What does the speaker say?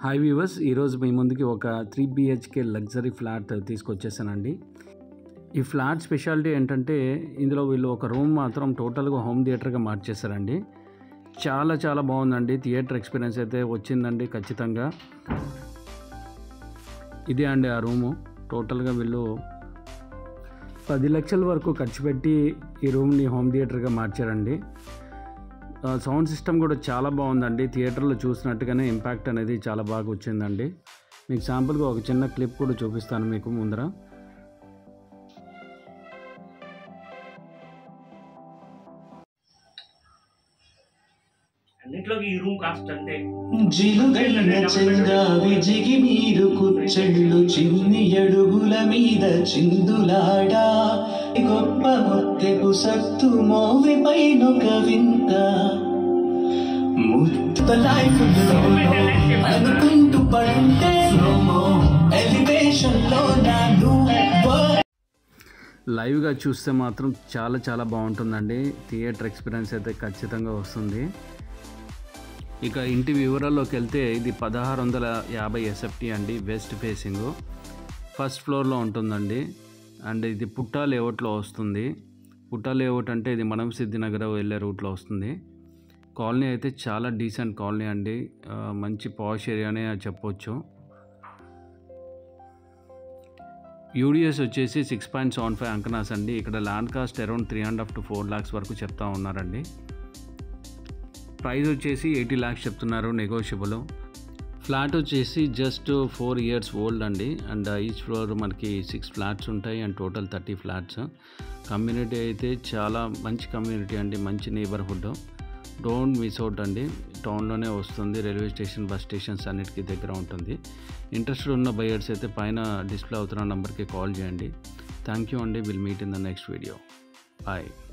hi viewers ఈరోజు మీ ముందుకి ఒక త్రీ బిహెచ్కే లగ్జరీ ఫ్లాట్ తీసుకొచ్చేసానండి ఈ ఫ్లాట్ స్పెషాలిటీ ఏంటంటే ఇందులో వీళ్ళు ఒక రూమ్ మాత్రం టోటల్గా హోమ్ థియేటర్గా మార్చేశారండి చాలా చాలా బాగుందండి థియేటర్ ఎక్స్పీరియన్స్ అయితే వచ్చిందండి ఖచ్చితంగా ఇదే అండి ఆ రూము టోటల్గా వీళ్ళు పది లక్షల వరకు ఖర్చు పెట్టి ఈ రూమ్ని హోమ్ థియేటర్గా మార్చారండి ఆ, సౌండ్ సిస్టమ్ కూడా చాలా బాగుందండి థియేటర్లో చూసినట్టుగానే ఇంపాక్ట్ అనేది చాలా బాగా వచ్చిందండి మీకు శాంపుల్గా ఒక చిన్న క్లిప్ కూడా చూపిస్తాను మీకు ముందర అన్నిట్లోకి ఈ రూమ్ కాస్ట్ అంటే జిలుగైన చెంగావి జిగి మీరు కుచ్చెళ్ళు చిన్ని అడుగుల మీద చిందులాడా గొప్ప ముత్తెపు సత్తు మోవి పైనొక వింత ముత్త లైఫ్ అనుకుంటూ పడుంటే ఎలివేషన్ లో నాను లైవ్గా చూస్తే మాత్రం చాలా చాలా బాగుంటుందండి థియేటర్ ఎక్స్పీరియన్స్ అయితే ఖచ్చితంగా వస్తుంది ఇక ఇంటి వివరాల్లోకి వెళ్తే ఇది పదహారు వందల యాభై ఎస్ఎఫ్టీ అండి వెస్ట్ ఫేసింగ్ ఫస్ట్ ఫ్లోర్లో ఉంటుందండి అండ్ ఇది పుట్టా లేఅవుట్లో వస్తుంది పుట్టా లేఅవుట్ అంటే ఇది మనం సిద్ధినగర్ వెళ్ళే రూట్లో వస్తుంది కాలనీ అయితే చాలా డీసెంట్ కాలనీ అండి ఆ, మంచి పాష్ ఏరియానే చెప్పొచ్చు యూడిఎస్ వచ్చేసి సిక్స్ పాయింట్ సెవెన్ ఫైవ్ అంకనాస్ అండి ఇక్కడ land cost around three and half to four lakhs వరకు చెప్తా ఉన్నారండి ప్రైస్ వచ్చేసి ఎయిటీ ల్యాక్స్ చెప్తున్నారు నెగోషియబుల్ ఫ్లాట్ వచ్చేసి జస్ట్ ఫోర్ ఇయర్స్ ఓల్డ్ అండి అండ్ ఈచ్ ఫ్లోర్ మనకి సిక్స్ ఫ్లాట్స్ ఉంటాయి and total thirty flats community అయితే చాలా మంచి కమ్యూనిటీ అండి మంచి నేబర్హుడ్ డోంట్ మిస్ అవుట్ అండి టౌన్లోనే వస్తుంది రైల్వే స్టేషన్ బస్ స్టేషన్స్ అన్నిటికీ దగ్గర ఉంటుంది ఇంట్రెస్టెడ్ ఉన్న బయర్స్ అయితే పైన డిస్ప్లే అవుతున్న నెంబర్కి కాల్ చేయండి థ్యాంక్ యూ అండి will meet in the next video bye